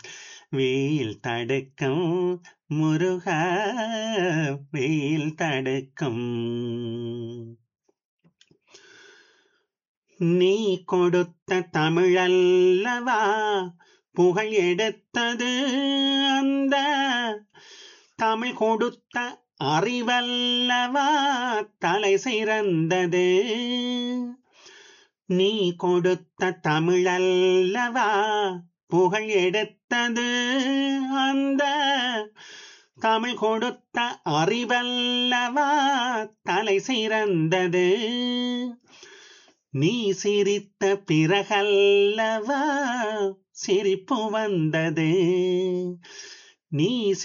வெயில் தடுக்கும் முருகா வெயில் தடுக்கும் நீ கொடுத்த தமிழல்லவா புகழ் எடுத்தது அந்த தமிழ் கொடுத்த அறிவல்லவா தலை சிறந்தது நீ கொடுத்த தமிழல்லவா புகழ் எடுத்தது அந்த தமிழ் கொடுத்த அறிவல்லவா தலை சிறந்தது நீ சிரித்த பிறகல்லவா சிரிப்பு வந்தது நீ